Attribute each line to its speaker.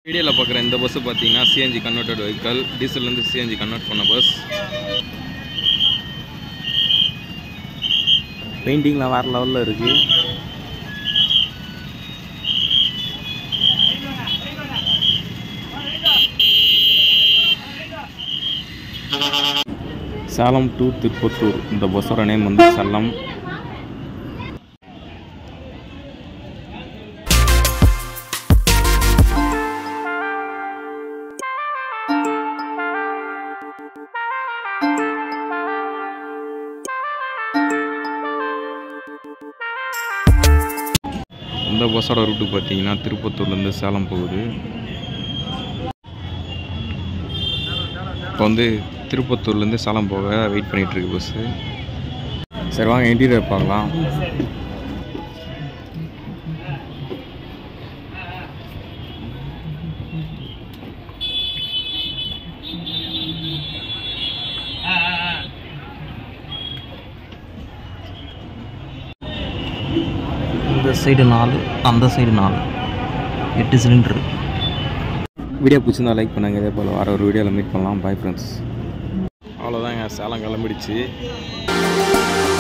Speaker 1: வீடியோவில் பார்க்குற இந்த பஸ்ஸு பார்த்தீங்கன்னா சிஎன்ஜி கன்வெர்டட் வெஹிக்கல் டீசல்லேருந்து சிஎன்ஜி கன்வெர்ட் பண்ண பஸ் பெயிண்டிங்லாம் வேறு லெவலில் இருக்குது சேலம் டு திருப்பத்தூர் இந்த பஸ்ஸோட நேம் வந்து சேலம் இந்த பஸ்ஸோட ரூட்டு பார்த்தீங்கன்னா திருப்பத்தூர்லேருந்து சேலம் போகுது இப்போ வந்து திருப்பத்தூர்லேருந்து சேலம் போக வெயிட் பண்ணிகிட்டு இருக்கு பஸ்ஸு சரி வாங்க இன்டீரியர் பார்க்கலாம்
Speaker 2: இந்த சைடு நாலு அந்த சைடு நாலு எட்டு சிலிண்டரு
Speaker 1: வீடியோ பிடிச்சிருந்தா லைக் பண்ணுங்க இதே போல் வர ஒரு வீடியோவில் மீட் பண்ணலாம் பாய் ஃப்ரெண்ட்ஸ் அவ்வளோதாங்க சேலம் கிளம்பிடுச்சு